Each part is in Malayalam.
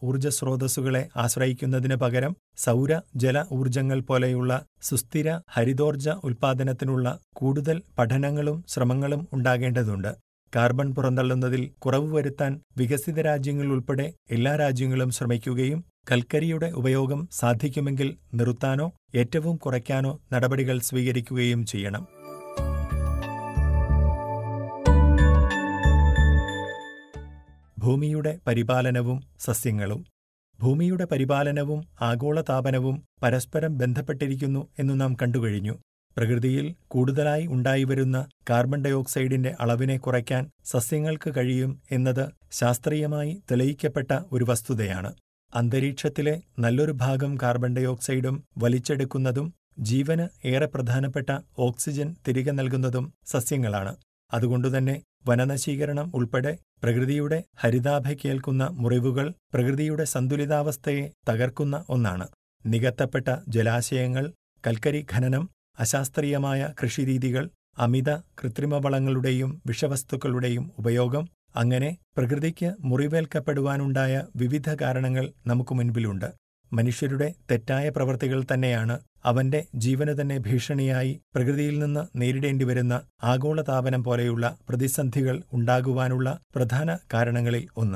ഊർജ്ജ സ്രോതസ്സുകളെ ആശ്രയിക്കുന്നതിന് പകരം സൗര ജല ഊർജ്ജങ്ങൾ പോലെയുള്ള സുസ്ഥിര ഹരിതോർജ്ജ ഉൽപ്പാദനത്തിനുള്ള കൂടുതൽ പഠനങ്ങളും ശ്രമങ്ങളും ഉണ്ടാകേണ്ടതുണ്ട് കാർബൺ പുറന്തള്ളുന്നതിൽ കുറവ് വരുത്താൻ വികസിത രാജ്യങ്ങൾ ഉൾപ്പെടെ എല്ലാ രാജ്യങ്ങളും ശ്രമിക്കുകയും കൽക്കരിയുടെ ഉപയോഗം സാധിക്കുമെങ്കിൽ നിർത്താനോ ഏറ്റവും കുറയ്ക്കാനോ നടപടികൾ സ്വീകരിക്കുകയും ചെയ്യണം ഭൂമിയുടെ പരിപാലനവും സസ്യങ്ങളും ഭൂമിയുടെ പരിപാലനവും ആഗോളതാപനവും പരസ്പരം ബന്ധപ്പെട്ടിരിക്കുന്നു എന്നു നാം കണ്ടുകഴിഞ്ഞു പ്രകൃതിയിൽ കൂടുതലായി ഉണ്ടായിവരുന്ന കാർബൺ ഡയോക്സൈഡിന്റെ അളവിനെ കുറയ്ക്കാൻ സസ്യങ്ങൾക്ക് കഴിയും എന്നത് ശാസ്ത്രീയമായി തെളിയിക്കപ്പെട്ട ഒരു വസ്തുതയാണ് അന്തരീക്ഷത്തിലെ നല്ലൊരു ഭാഗം കാർബൺ ഡയോക്സൈഡും വലിച്ചെടുക്കുന്നതും ജീവന് ഏറെ പ്രധാനപ്പെട്ട ഓക്സിജൻ തിരികെ നൽകുന്നതും സസ്യങ്ങളാണ് അതുകൊണ്ടുതന്നെ വനനശീകരണം ഉൾപ്പെടെ പ്രകൃതിയുടെ ഹരിതാഭയ്ക്കേൽക്കുന്ന മുറിവുകൾ പ്രകൃതിയുടെ സന്തുലിതാവസ്ഥയെ തകർക്കുന്ന ഒന്നാണ് നികത്തപ്പെട്ട ജലാശയങ്ങൾ കൽക്കരി ഖനനം അശാസ്ത്രീയമായ കൃഷിരീതികൾ അമിത കൃത്രിമവളങ്ങളുടെയും വിഷവസ്തുക്കളുടെയും ഉപയോഗം അങ്ങനെ പ്രകൃതിക്ക് മുറിവേൽക്കപ്പെടുവാനുണ്ടായ വിവിധ കാരണങ്ങൾ നമുക്ക് മുൻപിലുണ്ട് മനുഷ്യരുടെ തെറ്റായ പ്രവൃത്തികൾ തന്നെയാണ് അവന്റെ ജീവന് തന്നെ ഭീഷണിയായി പ്രകൃതിയിൽ നിന്ന് നേരിടേണ്ടിവരുന്ന ആഗോളതാപനം പോലെയുള്ള പ്രതിസന്ധികൾ ഉണ്ടാകുവാനുള്ള പ്രധാന കാരണങ്ങളിൽ ഒന്ന്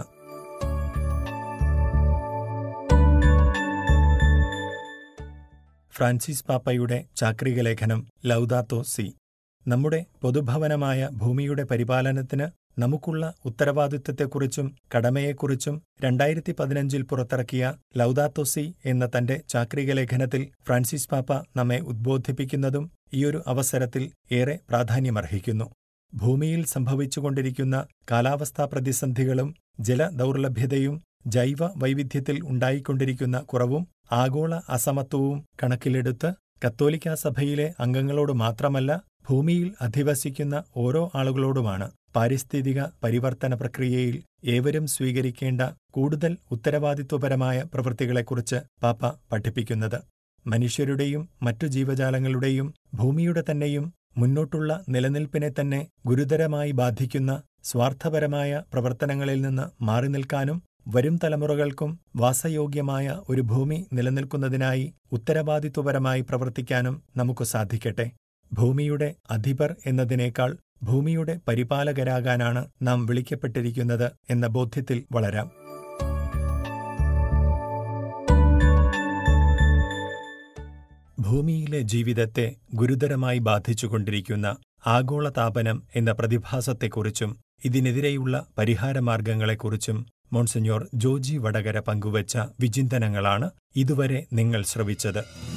ഫ്രാൻസിസ് പാപ്പയുടെ ചാക്രിക ലേഖനം ലൗദാത്തോ സി നമ്മുടെ പൊതുഭവനമായ ഭൂമിയുടെ പരിപാലനത്തിന് നമുക്കുള്ള ഉത്തരവാദിത്വത്തെക്കുറിച്ചും കടമയെക്കുറിച്ചും രണ്ടായിരത്തി പതിനഞ്ചിൽ പുറത്തിറക്കിയ ലൗദാത്തോസി എന്ന തന്റെ ചാക്രിക ലേഖനത്തിൽ ഫ്രാൻസിസ് പാപ്പ നമ്മെ ഉദ്ബോധിപ്പിക്കുന്നതും ഈയൊരു അവസരത്തിൽ ഏറെ പ്രാധാന്യമർഹിക്കുന്നു ഭൂമിയിൽ സംഭവിച്ചുകൊണ്ടിരിക്കുന്ന കാലാവസ്ഥാ പ്രതിസന്ധികളും ജലദൗർലഭ്യതയും ജൈവ വൈവിധ്യത്തിൽ ഉണ്ടായിക്കൊണ്ടിരിക്കുന്ന കുറവും ആഗോള അസമത്വവും കണക്കിലെടുത്ത് കത്തോലിക്കാ സഭയിലെ അംഗങ്ങളോട് മാത്രമല്ല ഭൂമിയിൽ അധിവസിക്കുന്ന ഓരോ ആളുകളോടുമാണ് പാരിസ്ഥിതിക പരിവർത്തന പ്രക്രിയയിൽ ഏവരും സ്വീകരിക്കേണ്ട കൂടുതൽ ഉത്തരവാദിത്വപരമായ പ്രവൃത്തികളെക്കുറിച്ച് പാപ്പ പഠിപ്പിക്കുന്നത് മനുഷ്യരുടെയും മറ്റു ജീവജാലങ്ങളുടെയും ഭൂമിയുടെ തന്നെയും മുന്നോട്ടുള്ള നിലനിൽപ്പിനെ തന്നെ ഗുരുതരമായി ബാധിക്കുന്ന സ്വാർത്ഥപരമായ പ്രവർത്തനങ്ങളിൽ നിന്ന് മാറി നിൽക്കാനും വരും തലമുറകൾക്കും വാസയോഗ്യമായ ഒരു ഭൂമി നിലനിൽക്കുന്നതിനായി ഉത്തരവാദിത്വപരമായി പ്രവർത്തിക്കാനും നമുക്ക് സാധിക്കട്ടെ ഭൂമിയുടെ അധിപർ എന്നതിനേക്കാൾ ഭൂമിയുടെ പരിപാലകരാകാനാണ് നാം വിളിക്കപ്പെട്ടിരിക്കുന്നത് എന്ന ബോധ്യത്തിൽ വളരാം ഭൂമിയിലെ ജീവിതത്തെ ഗുരുതരമായി ബാധിച്ചുകൊണ്ടിരിക്കുന്ന ആഗോളതാപനം എന്ന പ്രതിഭാസത്തെക്കുറിച്ചും ഇതിനെതിരെയുള്ള പരിഹാരമാർഗങ്ങളെക്കുറിച്ചും മോൺസിഞ്ഞോർ ജോജി വടകര പങ്കുവച്ച വിചിന്തനങ്ങളാണ് ഇതുവരെ നിങ്ങൾ ശ്രവിച്ചത്